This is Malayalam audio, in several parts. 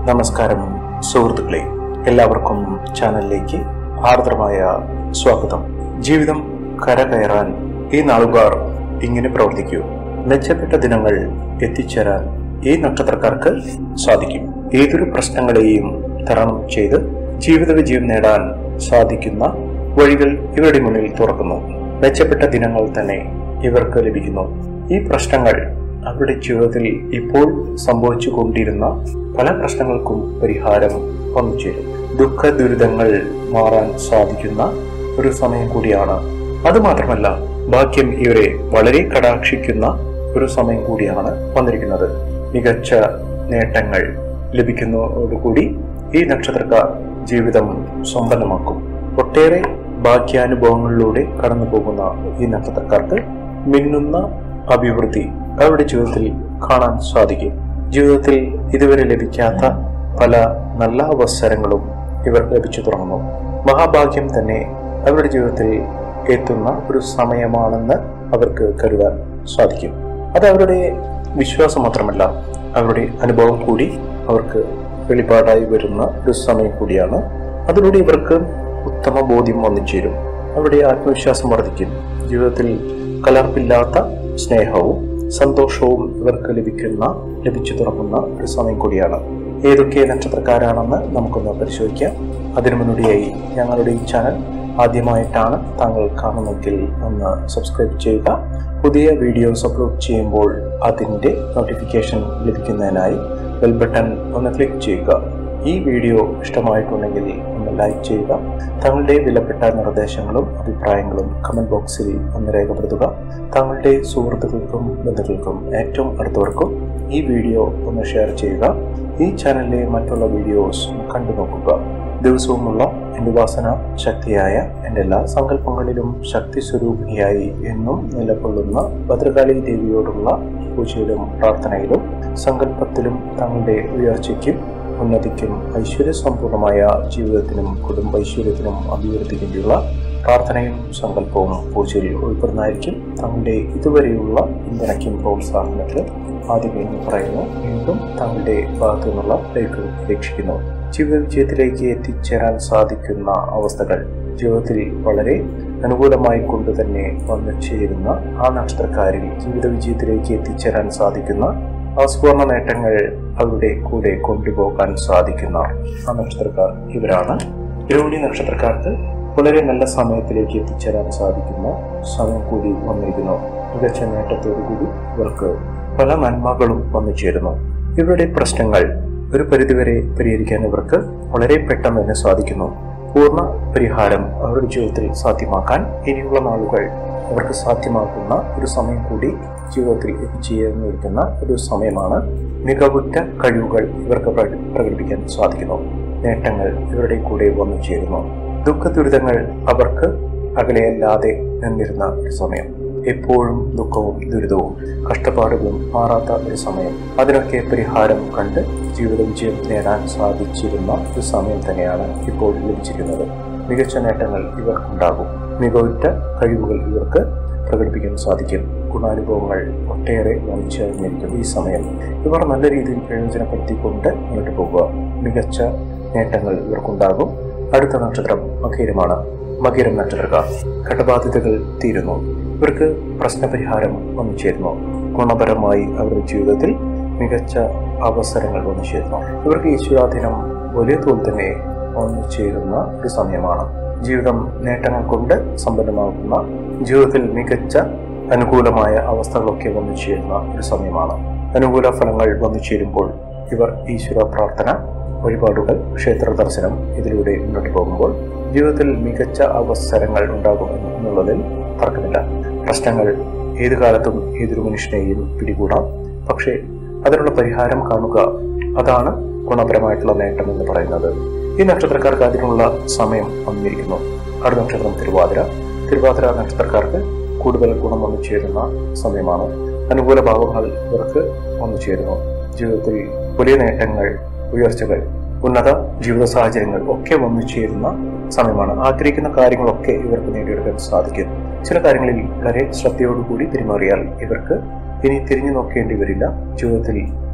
നമസ്കാരം സുഹൃത്തുക്കളെ എല്ലാവർക്കും ചാനലിലേക്ക് ആർദ്രമായ സ്വാഗതം ജീവിതം കരകയറാൻ ഈ നാളുകാർ ഇങ്ങനെ പ്രവർത്തിക്കൂ മെച്ചപ്പെട്ട ദിനങ്ങൾ എത്തിച്ചേരാൻ ഈ നക്ഷത്രക്കാർക്ക് സാധിക്കും ഏതൊരു പ്രശ്നങ്ങളെയും തരണം ചെയ്ത് ജീവിത വിജയം നേടാൻ സാധിക്കുന്ന വഴികൾ ഇവരുടെ മുന്നിൽ തുറക്കുന്നു മെച്ചപ്പെട്ട ദിനങ്ങൾ തന്നെ ഇവർക്ക് ലഭിക്കുന്നു ഈ പ്രശ്നങ്ങൾ അവരുടെ ജീവിതത്തിൽ ഇപ്പോൾ സംഭവിച്ചു കൊണ്ടിരുന്ന പല പ്രശ്നങ്ങൾക്കും പരിഹാരം വന്നുചേരും ദുഃഖ ദുരിതങ്ങൾ മാറാൻ സാധിക്കുന്ന ഒരു സമയം കൂടിയാണ് അതുമാത്രമല്ല ഭാഗ്യം ഇവരെ വളരെ കടാക്ഷിക്കുന്ന ഒരു സമയം കൂടിയാണ് വന്നിരിക്കുന്നത് മികച്ച നേട്ടങ്ങൾ ലഭിക്കുന്നതോടുകൂടി ഈ നക്ഷത്രക്കാർ ജീവിതം സമ്പന്നമാക്കും ഒട്ടേറെ ഭാഗ്യാനുഭവങ്ങളിലൂടെ കടന്നു പോകുന്ന ഈ നക്ഷത്രക്കാർക്ക് മിന്നുന്ന അഭിവൃദ്ധി അവരുടെ ജീവിതത്തിൽ കാണാൻ സാധിക്കും ജീവിതത്തിൽ ഇതുവരെ ലഭിക്കാത്ത പല നല്ല അവസരങ്ങളും ഇവർ ലഭിച്ചു തുടങ്ങുന്നു മഹാഭാഗ്യം തന്നെ അവരുടെ ജീവിതത്തിൽ എത്തുന്ന ഒരു സമയമാണെന്ന് അവർക്ക് കരുതാൻ സാധിക്കും അത് അവരുടെ വിശ്വാസം മാത്രമല്ല അവരുടെ അനുഭവം കൂടി അവർക്ക് വെളിപ്പാടായി വരുന്ന ഒരു സമയം കൂടിയാണ് അതിലൂടെ ഇവർക്ക് ഉത്തമ ബോധ്യം വന്നു ചേരും അവരുടെ ആത്മവിശ്വാസം വർദ്ധിക്കും ജീവിതത്തിൽ കലർപ്പില്ലാത്ത സ്നേഹവും സന്തോഷവും ഇവർക്ക് ലഭിക്കുന്ന ലഭിച്ചു തുടങ്ങുന്ന ഒരു സമയം കൂടിയാണ് ഏതൊക്കെ നക്ഷത്രക്കാരാണെന്ന് നമുക്കൊന്ന് പരിശോധിക്കാം അതിനു മുന്നോടിയായി ഞങ്ങളുടെ ഈ ചാനൽ ആദ്യമായിട്ടാണ് താങ്കൾ കാണുന്നതെങ്കിൽ ഒന്ന് സബ്സ്ക്രൈബ് ചെയ്യുക പുതിയ വീഡിയോസ് അപ്ലോഡ് ചെയ്യുമ്പോൾ അതിൻ്റെ നോട്ടിഫിക്കേഷൻ ലഭിക്കുന്നതിനായി ബെൽ ബട്ടൺ ഒന്ന് ക്ലിക്ക് ചെയ്യുക ഈ വീഡിയോ ഇഷ്ടമായിട്ടുണ്ടെങ്കിൽ ഒന്ന് ലൈക്ക് ചെയ്യുക താങ്കളുടെ വിലപ്പെട്ട നിർദ്ദേശങ്ങളും അഭിപ്രായങ്ങളും കമന്റ് ബോക്സിൽ ഒന്ന് രേഖപ്പെടുത്തുക താങ്കളുടെ സുഹൃത്തുക്കൾക്കും ബന്ധുക്കൾക്കും ഏറ്റവും അടുത്തവർക്കും ഈ വീഡിയോ ഒന്ന് ഷെയർ ചെയ്യുക ഈ ചാനലിലെ മറ്റുള്ള വീഡിയോസ് കണ്ടു നോക്കുക ദിവസവുമുള്ള എൻ്റെ ഉപാസന ശക്തിയായ എൻ്റെ എല്ലാ സങ്കല്പങ്ങളിലും ശക്തി സ്വരൂപിണിയായി എന്നും നിലകൊള്ളുന്ന ഭദ്രകാളി ദേവിയോടുള്ള പൂജയിലും പ്രാർത്ഥനയിലും സങ്കല്പത്തിലും തങ്ങളുടെ ഉയർച്ചയ്ക്കും ഉന്നതിക്കും ഐശ്വര്യസമ്പൂർണമായ ജീവിതത്തിനും കുടുംബ ഐശ്വര്യത്തിനും അഭിവൃദ്ധിക്കും വേണ്ടിയുള്ള പ്രാർത്ഥനയും സങ്കല്പവും പൂജയിൽ ഉൾപ്പെടുന്നതായിരിക്കും തങ്ങളുടെ ഇതുവരെയുള്ള പിന്തുണയ്ക്കും പ്രോത്സാഹനത്തിന് ആദ്യമേ പറയുന്നു വീണ്ടും തങ്ങളുടെ ഭാഗത്തു നിന്നുള്ള ലൈക്കുകൾ പ്രതീക്ഷിക്കുന്നു ജീവിത വിജയത്തിലേക്ക് എത്തിച്ചേരാൻ സാധിക്കുന്ന അവസ്ഥകൾ ജീവിതത്തിൽ വളരെ അനുകൂലമായി കൊണ്ട് തന്നെ വന്നു ചേരുന്ന ആ നക്ഷത്രക്കാരിൽ ജീവിത വിജയത്തിലേക്ക് എത്തിച്ചേരാൻ സാധിക്കുന്ന അസുവർണ നേട്ടങ്ങൾ അവരുടെ കൂടെ കൊണ്ടുപോകാൻ സാധിക്കുന്ന ആ നക്ഷത്രക്കാർ ഇവരാണ് രോഹിണി നക്ഷത്രക്കാർക്ക് വളരെ നല്ല സമയത്തിലേക്ക് എത്തിച്ചേരാൻ സാധിക്കുന്ന സമയം കൂടി വന്നിരിക്കുന്നു മികച്ച നേട്ടത്തോടുകൂടി ഇവർക്ക് പല നന്മകളും വന്നു ചേരുന്നു ഇവരുടെ പ്രശ്നങ്ങൾ ഒരു പരിധിവരെ പരിഹരിക്കാൻ ഇവർക്ക് വളരെ പെട്ടെന്ന് തന്നെ സാധിക്കുന്നു പൂർണ്ണ പരിഹാരം അവരുടെ ജീവിതത്തിൽ സാധ്യമാക്കാൻ ഇനിയുള്ള നാളുകൾ അവർക്ക് സാധ്യമാക്കുന്ന ഒരു സമയം കൂടി ജീവിതത്തിൽ എത്തിച്ചേർന്നിരിക്കുന്ന ഒരു സമയമാണ് മികവുറ്റ കഴിവുകൾ ഇവർക്ക് പ്രക- പ്രകടിപ്പിക്കാൻ സാധിക്കുന്നു നേട്ടങ്ങൾ ഇവരുടെ കൂടെ വന്നു ചേരുന്നു ദുഃഖ ദുരിതങ്ങൾ അവർക്ക് അകലെയല്ലാതെ നിന്നിരുന്ന ഒരു സമയം എപ്പോഴും ദുഃഖവും ദുരിതവും കഷ്ടപ്പാടുകളും മാറാത്ത ഒരു സമയം അതിനൊക്കെ പരിഹാരം കണ്ട് ജീവിത വിജയം നേടാൻ സാധിച്ചിരുന്ന ഒരു സമയം തന്നെയാണ് ഇപ്പോൾ ലഭിച്ചിരിക്കുന്നത് മികച്ച നേട്ടങ്ങൾ ഇവർക്കുണ്ടാകും മികവുറ്റ കഴിവുകൾ ഇവർക്ക് പ്രകടിപ്പിക്കാൻ സാധിക്കും ഗുണാനുഭവങ്ങൾ ഒട്ടേറെ വഹിച്ചറിഞ്ഞിരിക്കും ഈ സമയം ഇവർ നല്ല രീതിയിൽ പ്രയോജനപ്പെടുത്തിക്കൊണ്ട് മുന്നോട്ട് പോകുക മികച്ച നേട്ടങ്ങൾ ഇവർക്കുണ്ടാകും അടുത്ത നക്ഷത്രം മകീരമാണ് മകീരം നക്ഷത്രക്കാർ കടബാധ്യതകൾ തീരുന്നു ഇവർക്ക് പ്രശ്നപരിഹാരം വന്നു ചേരുന്നു ഗുണപരമായി അവരുടെ ജീവിതത്തിൽ മികച്ച അവസരങ്ങൾ വന്നു ചേരുന്നു ഇവർക്ക് ഈശ്വരാധീനം വലിയ തോതിൽ തന്നെ വന്നു ചേരുന്ന ഒരു സമയമാണ് ജീവിതം നേട്ടങ്ങൾ കൊണ്ട് സമ്പന്നമാകുന്ന ജീവിതത്തിൽ മികച്ച അനുകൂലമായ അവസ്ഥകളൊക്കെ വന്നു ചേരുന്ന ഒരു സമയമാണ് അനുകൂല ഫലങ്ങൾ വന്നു ചേരുമ്പോൾ ഇവർ ഈശ്വര പ്രാർത്ഥന വഴിപാടുകൾ ക്ഷേത്ര ദർശനം ഇതിലൂടെ മുന്നോട്ട് പോകുമ്പോൾ ജീവിതത്തിൽ മികച്ച അവസരങ്ങൾ ഉണ്ടാകും എന്നുള്ളതിൽ തർക്കമില്ല പ്രശ്നങ്ങൾ ഏതു കാലത്തും ഏതൊരു മനുഷ്യനെയും പിടികൂടാം പക്ഷേ അതിനുള്ള പരിഹാരം കാണുക അതാണ് ഗുണപരമായിട്ടുള്ള നേട്ടം എന്ന് പറയുന്നത് ഈ നക്ഷത്രക്കാർക്ക് അതിനുള്ള സമയം വന്നിരിക്കുന്നു അടുത്ത നക്ഷത്രം തിരുവാതിര തിരുവാതിര നക്ഷത്രക്കാർക്ക് കൂടുതൽ ഗുണം വന്നു ചേരുന്ന സമയമാണ് അനുകൂല ഭാവങ്ങൾ ഇവർക്ക് വന്നു ചേരുന്നു ജീവിതത്തിൽ വലിയ നേട്ടങ്ങൾ ഉയർച്ചകൾ ഉന്നത ജീവിത സാഹചര്യങ്ങൾ ഒക്കെ വന്നു ചേരുന്ന സമയമാണ് ആഗ്രഹിക്കുന്ന കാര്യങ്ങളൊക്കെ ഇവർക്ക് നേടിയെടുക്കാൻ സാധിക്കും ചില കാര്യങ്ങളിൽ വളരെ ശ്രദ്ധയോടുകൂടി പെരുമാറിയാൽ ഇവർക്ക് ഇനി തിരിഞ്ഞു നോക്കേണ്ടി വരില്ല ജീവിതത്തിൽ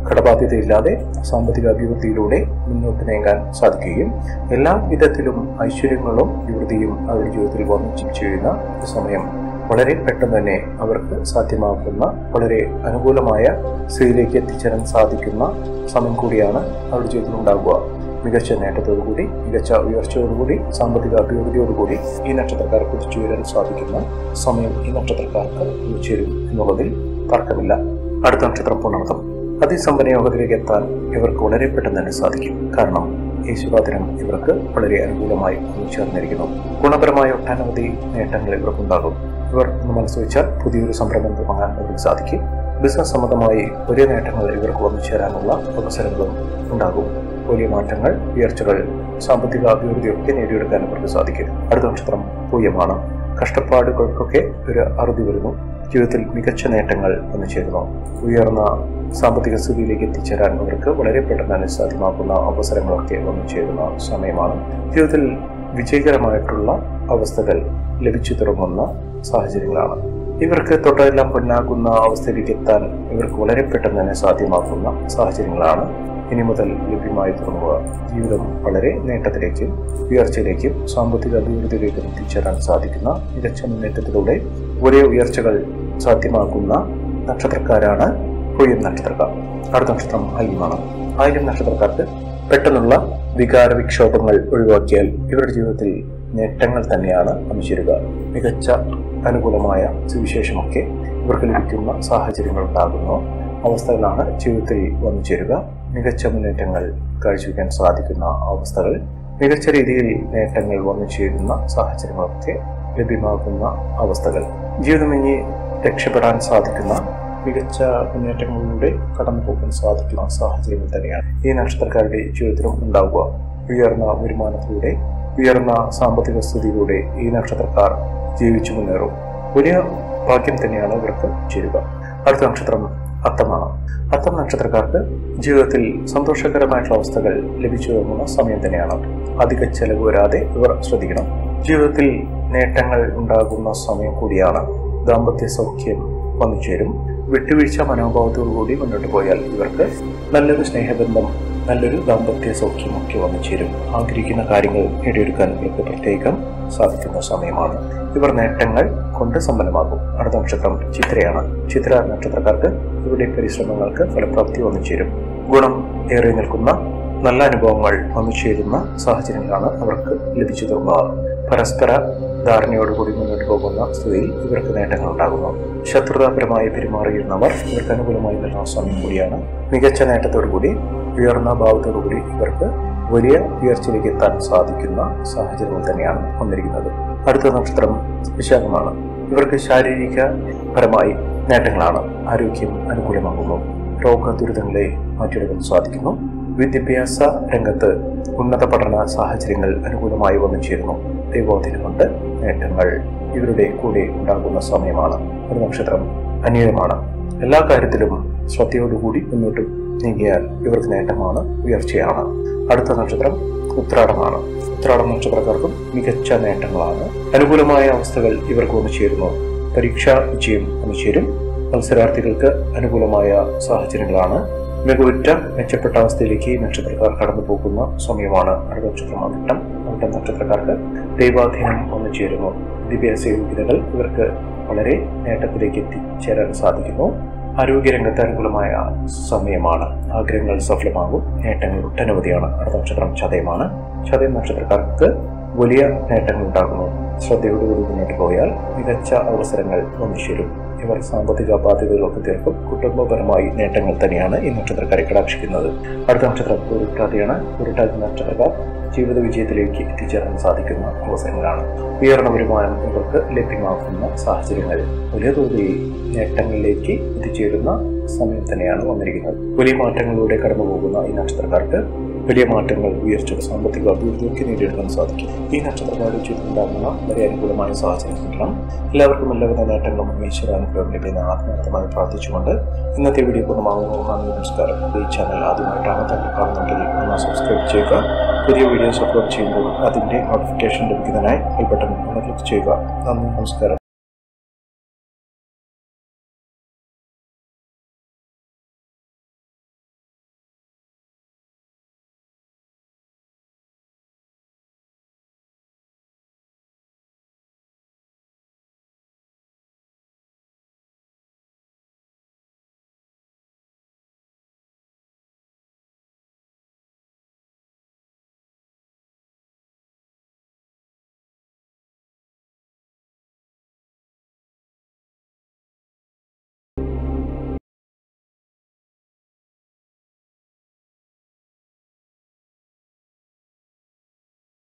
കടബാധ്യതയില്ലാതെ സാമ്പത്തിക അഭിവൃദ്ധിയിലൂടെ മുന്നോട്ട് നീങ്ങാൻ സാധിക്കുകയും എല്ലാ വിധത്തിലും ഐശ്വര്യങ്ങളും വിവൃദ്ധിയും അവരുടെ ജീവിതത്തിൽ വന്നു ചെയ്യുന്ന ഒരു സമയം വളരെ പെട്ടെന്ന് തന്നെ അവർക്ക് സാധ്യമാക്കുന്ന വളരെ അനുകൂലമായ സ്ഥിതിയിലേക്ക് എത്തിച്ചേരാൻ സാധിക്കുന്ന സമയം കൂടിയാണ് അവരുടെ ജീവിതത്തിൽ ഉണ്ടാകുക മികച്ച നേട്ടത്തോടുകൂടി മികച്ച ഉയർച്ചയോടുകൂടി സാമ്പത്തിക അഭിവൃദ്ധിയോടുകൂടി ഈ നക്ഷത്രക്കാർക്ക് കുതിച്ചുയരാൻ സാധിക്കുന്ന സമയം ഈ നക്ഷത്രക്കാർക്ക് ചേരും എന്നുള്ളതിൽ തർക്കമില്ല അടുത്ത നക്ഷത്രം പുണർത്തം അതിസമ്പന്ന യോഗത്തിലേക്ക് എത്താൻ ഇവർക്ക് വളരെ പെട്ടെന്ന് തന്നെ സാധിക്കും കാരണം യേശുവാദിനം ഇവർക്ക് വളരെ അനുകൂലമായി ചേർന്നിരിക്കുന്നു ഗുണപരമായ ഒട്ടനവധി നേട്ടങ്ങൾ ഇവർക്കുണ്ടാകും ഇവർ ഒന്ന് മനസ്സ് വെച്ചാൽ പുതിയൊരു സംരംഭം തുടങ്ങാൻ ഇവർക്ക് സാധിക്കും ബിസിനസ് സംബന്ധമായി വലിയ നേട്ടങ്ങൾ ഇവർക്ക് വന്നു ചേരാനുള്ള അവസരങ്ങളും ഉണ്ടാകും വലിയ മാറ്റങ്ങൾ ഉയർച്ചകൾ സാമ്പത്തിക അഭിവൃദ്ധിയൊക്കെ നേടിയെടുക്കാൻ ഇവർക്ക് സാധിക്കും അടുത്ത നക്ഷത്രം പൂയമാണ് കഷ്ടപ്പാടുകൾക്കൊക്കെ ഒരു അറുതി വരുന്നു ജീവിതത്തിൽ മികച്ച നേട്ടങ്ങൾ വന്നു ചേരുന്നു ഉയർന്ന സാമ്പത്തിക സ്ഥിതിയിലേക്ക് എത്തിച്ചേരാൻ അവർക്ക് വളരെ പെട്ടെന്ന് തന്നെ സാധ്യമാക്കുന്ന അവസരങ്ങളൊക്കെ വന്നു ചേരുന്ന സമയമാണ് ജീവിതത്തിൽ വിജയകരമായിട്ടുള്ള അവസ്ഥകൾ ലഭിച്ചു തുടങ്ങുന്ന സാഹചര്യങ്ങളാണ് ഇവർക്ക് തൊട്ടെല്ലാം പൊന്നാകുന്ന അവസ്ഥയിലേക്ക് എത്താൻ ഇവർക്ക് വളരെ പെട്ടെന്ന് തന്നെ സാധ്യമാക്കുന്ന സാഹചര്യങ്ങളാണ് ഇനി മുതൽ ലഭ്യമായി തുടങ്ങുക ജീവിതം വളരെ നേട്ടത്തിലേക്കും ഉയർച്ചയിലേക്കും സാമ്പത്തിക അഭിവൃദ്ധിയിലേക്കും എത്തിച്ചേരാൻ സാധിക്കുന്ന മികച്ച മുന്നേറ്റത്തിലൂടെ വലിയ ഉയർച്ചകൾ സാധ്യമാക്കുന്ന നക്ഷത്രക്കാരാണ് പൂയം നക്ഷത്രക്കാർ അടുത്ത നക്ഷത്രം ആയില്യമാണ് ആയില്യം നക്ഷത്രക്കാർക്ക് പെട്ടെന്നുള്ള വികാര വിക്ഷോഭങ്ങൾ ഒഴിവാക്കിയാൽ ഇവരുടെ ജീവിതത്തിൽ നേട്ടങ്ങൾ തന്നെയാണ് അനുചരുക മികച്ച അനുകൂലമായ സുവിശേഷമൊക്കെ ഇവർക്ക് ലഭിക്കുന്ന സാഹചര്യങ്ങൾ ഉണ്ടാകുന്നു അവസ്ഥകളാണ് ജീവിതത്തിൽ വന്നു ചേരുക മികച്ച മുന്നേറ്റങ്ങൾ കാഴ്ചവെക്കാൻ സാധിക്കുന്ന അവസ്ഥകൾ മികച്ച രീതിയിൽ നേട്ടങ്ങൾ വന്നു ചേരുന്ന സാഹചര്യങ്ങളൊക്കെ ലഭ്യമാകുന്ന അവസ്ഥകൾ ജീവിതം ഇനി രക്ഷപ്പെടാൻ സാധിക്കുന്ന മികച്ച മുന്നേറ്റങ്ങളിലൂടെ കടന്നു പോകാൻ സാധിക്കുന്ന സാഹചര്യങ്ങൾ തന്നെയാണ് ഈ നക്ഷത്രക്കാരുടെ ജീവിതത്തിലും ഉണ്ടാവുക ഉയർന്ന വരുമാനത്തിലൂടെ ഉയർന്ന സാമ്പത്തിക സ്ഥിതിയിലൂടെ ഈ നക്ഷത്രക്കാർ ജീവിച്ചു മുന്നേറും വലിയ ഭാഗ്യം തന്നെയാണ് ഇവർക്ക് ചേരുക അടുത്ത നക്ഷത്രം അത്തമാണ് അത്തം നക്ഷത്രക്കാർക്ക് ജീവിതത്തിൽ സന്തോഷകരമായിട്ടുള്ള അവസ്ഥകൾ ലഭിച്ചു തുടങ്ങുന്ന സമയം തന്നെയാണ് അധിക ചെലവ് വരാതെ ഇവർ ശ്രദ്ധിക്കണം ജീവിതത്തിൽ നേട്ടങ്ങൾ ഉണ്ടാകുന്ന സമയം കൂടിയാണ് ദാമ്പത്യ സൗഖ്യം വന്നു ചേരും വിട്ടുവീഴ്ച മനോഭാവത്തോടുകൂടി മുന്നോട്ട് പോയാൽ ഇവർക്ക് നല്ലൊരു സ്നേഹബന്ധം നല്ലൊരു ദാമ്പത്യ സൗഖ്യമൊക്കെ വന്നു ചേരും ആഗ്രഹിക്കുന്ന കാര്യങ്ങൾ നേടിയെടുക്കാൻ ഇവർക്ക് പ്രത്യേകം സാധിക്കുന്ന സമയമാണ് ഇവർ നേട്ടങ്ങൾ കൊണ്ട് സമ്പന്നമാകും അടുത്ത നക്ഷത്രം ചിത്രയാണ് ചിത്ര നക്ഷത്രക്കാർക്ക് ഇവരുടെ പരിശ്രമങ്ങൾക്ക് ഫലപ്രാപ്തി വന്നു ചേരും ഗുണം ഏറെ നിൽക്കുന്ന നല്ല അനുഭവങ്ങൾ വന്നു ചേരുന്ന സാഹചര്യങ്ങളാണ് അവർക്ക് ലഭിച്ചു തുടങ്ങുക പരസ്പര ധാരണയോടുകൂടി മുന്നോട്ട് പോകുന്ന സ്ഥിതിയിൽ ഇവർക്ക് നേട്ടങ്ങൾ ഉണ്ടാകുന്നു ശത്രുതാപരമായി പെരുമാറിയിരുന്നവർ ഇവർക്ക് അനുകൂലമായി വരുന്ന സമയം കൂടിയാണ് മികച്ച നേട്ടത്തോടുകൂടി ഉയർന്ന ഭാവത്തോടുകൂടി ഇവർക്ക് വലിയ ഉയർച്ചയിലേക്ക് എത്താൻ സാധിക്കുന്ന സാഹചര്യങ്ങൾ തന്നെയാണ് വന്നിരിക്കുന്നത് അടുത്ത നക്ഷത്രം വിശാഖമാണ് ഇവർക്ക് ശാരീരിക പരമായി നേട്ടങ്ങളാണ് ആരോഗ്യം അനുകൂലമാകുന്നു രോഗ ദുരിതങ്ങളെ മാറ്റിയെടുക്കാൻ സാധിക്കുന്നു വിദ്യാഭ്യാസ രംഗത്ത് ഉന്നത പഠന സാഹചര്യങ്ങൾ അനുകൂലമായി വന്നു ചേരുന്നു ദൈവോധനം കൊണ്ട് നേട്ടങ്ങൾ ഇവരുടെ കൂടെ ഉണ്ടാകുന്ന സമയമാണ് ഒരു നക്ഷത്രം അന്യമാണ് എല്ലാ കാര്യത്തിലും ശ്രദ്ധയോടുകൂടി മുന്നോട്ട് നീങ്ങിയാൽ ഇവർക്ക് നേട്ടമാണ് ഉയർച്ചയാണ് അടുത്ത നക്ഷത്രം ഉത്രാടമാണ് ഉത്രാടം നക്ഷത്രക്കാർക്കും മികച്ച നേട്ടങ്ങളാണ് അനുകൂലമായ അവസ്ഥകൾ ഇവർക്ക് വന്നു ചേരുന്നു പരീക്ഷാ വിജയം വന്നു ചേരും മത്സരാർത്ഥികൾക്ക് അനുകൂലമായ സാഹചര്യങ്ങളാണ് മികവുറ്റ മെച്ചപ്പെട്ട അവസ്ഥയിലേക്ക് ഈ നക്ഷത്രക്കാർ കടന്നു പോകുന്ന സമയമാണ് അടുത്ത നക്ഷത്രം അവിട്ടം അവിട്ടം നക്ഷത്രക്കാർക്ക് ദൈവാധീനം വന്നു ചേരുന്നു വിദ്യാഭ്യാസ യോഗ്യതകൾ ഇവർക്ക് വളരെ നേട്ടത്തിലേക്ക് എത്തിച്ചേരാൻ സാധിക്കുന്നു ആരോഗ്യരംഗത്ത് അനുകൂലമായ സമയമാണ് ആഗ്രഹങ്ങൾ സഫലമാകും നേട്ടങ്ങൾ ഒട്ടനവധിയാണ് അടുത്ത നക്ഷത്രം ചതയമാണ് ചതയം നക്ഷത്രക്കാർക്ക് വലിയ നേട്ടങ്ങൾ ഉണ്ടാകുന്നു ശ്രദ്ധയോടുകൂടി മുന്നോട്ട് പോയാൽ മികച്ച അവസരങ്ങൾ വന്നു ചേരും ഇവർ സാമ്പത്തിക ബാധ്യതകളൊക്കെ തീർക്കും കുടുംബപരമായി നേട്ടങ്ങൾ തന്നെയാണ് ഈ നക്ഷത്രക്കാരെ കടാക്ഷിക്കുന്നത് അടുത്ത നക്ഷത്രം ഉരുട്ടാതിയാണ് ഉരുട്ടാതി നക്ഷത്രക്കാർ ജീവിത വിജയത്തിലേക്ക് എത്തിച്ചേരാൻ സാധിക്കുന്ന അവസരങ്ങളാണ് ഉയർന്ന വരുമാനം ഇവർക്ക് ലഭ്യമാക്കുന്ന സാഹചര്യങ്ങൾ വലിയ തോതിൽ നേട്ടങ്ങളിലേക്ക് എത്തിച്ചേരുന്ന സമയം തന്നെയാണ് വന്നിരിക്കുന്നത് വലിയ മാറ്റങ്ങളിലൂടെ കടന്നു പോകുന്ന ഈ നക്ഷത്രക്കാർക്ക് വലിയ മാറ്റങ്ങൾ ഉയർച്ച സാമ്പത്തിക അഭിവൃദ്ധിയൊക്കെ നേടിയെടുക്കാൻ സാധിക്കും ഈ നക്ഷത്രക്കാരുടെ ചുറ്റുണ്ടാകുന്ന വളരെ അനുകൂലമായ സാഹചര്യം കിട്ടണം എല്ലാവർക്കും എല്ലാവിധ നേട്ടങ്ങളും ഈശ്വരാനുഗ്രഹം ലഭിക്കുന്ന ആത്മാർത്ഥമായി പ്രാർത്ഥിച്ചുകൊണ്ട് ഇന്നത്തെ വീഡിയോ പൂർണ്ണമാകുന്നു നന്ദി നമസ്കാരം ഈ ചാനൽ ആദ്യമായിട്ടാണ് തന്നെ കാണുന്നെങ്കിൽ ഒന്ന് സബ്സ്ക്രൈബ് ചെയ്യുക പുതിയ വീഡിയോസ് അപ്ലോഡ് ചെയ്യുമ്പോൾ അതിൻ്റെ നോട്ടിഫിക്കേഷൻ ലഭിക്കുന്നതിനായി ഈ ബട്ടൺ ഒന്ന് ക്ലിക്ക് ചെയ്യുക നന്ദി നമസ്കാരം